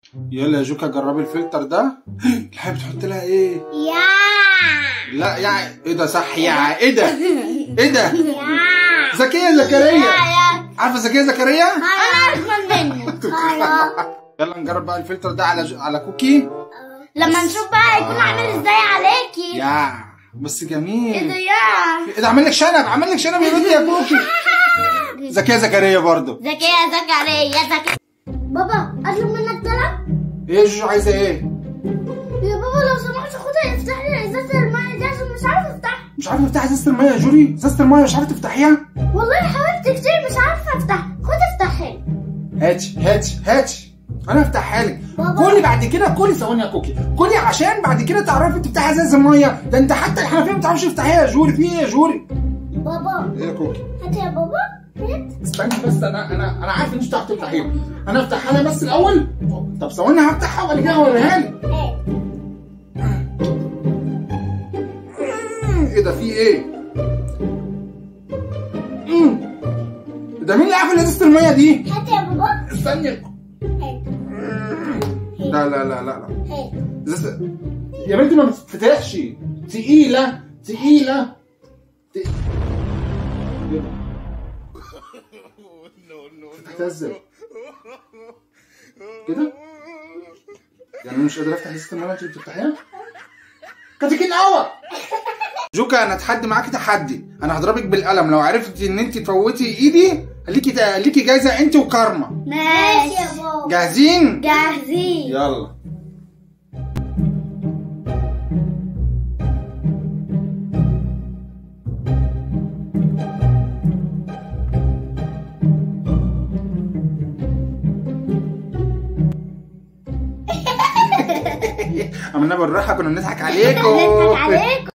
يلا يا جوكا جربي الفلتر ده الحاجة بتحط لها ايه يا لا يا ايه ده صح يا ايه ده ايه ده يا زكية زكريا يا عارفة زكية زكريا انا اجمل منه يلا نجرب بقى الفلتر ده على ج... على كوكي لما نشوف بقى هيكون عامل ازاي عليكي يا بس ايه ده جميل يا ايه ده عامل لك شنب عامل لك شنب يا بنتي يا كوكي زكية زكريا برضو ذكية زكريا ذكية بابا اطلب منك طلب ايه يا جوجو عايزة ايه يا بابا لو سمحت خدها افتح لي ازازة المية دي عشان مش عارفة افتحها مش عارفة تفتحي ازازة المية يا جوري ازازة المية مش عارفة تفتحيها والله حاولت كتير مش عارفة افتح خد افتحها لي هاتي هاتي هاتي انا هفتحها لك بابا. كلي بعد كده كلي ثواني يا كوكي كلي عشان بعد كده تعرفي تفتحي ازازة المية ده انت حتى الحنفية ما بتعرفش تفتحيها يا جوري في ايه يا جوري بابا ايه يا كوكي هات يا بابا هات استني بس انا انا انا عارف ان انت بتعرفي تفتحيها انا افتحها انا بس الاول طب ثواني هفتحها وبعد كده اوريها لك هات ايه ده في ايه مم. ده مين اللي قافل ازازة المية دي هات يا بابا استني هات لا لا لا لا لا هات ازازة يا بنتي ما بتتفتحش تقيلة تقيلة ت- إيه ده؟ فتحتها ازاي؟ كده؟ يعني أنا مش قادر افتح ازازة المية انت اللي بتفتحيها؟ كاتكين قوي جوكا انا اتحدي معاكي تحدي انا هضربك بالقلم لو عرفتي ان انت تفوتي ايدي ليكي ليكي جايزه انت وكارما ماشي يا بابا جاهزين جاهزين يلا عملنا بالراحه كنا بنضحك عليكم نضحك عليكم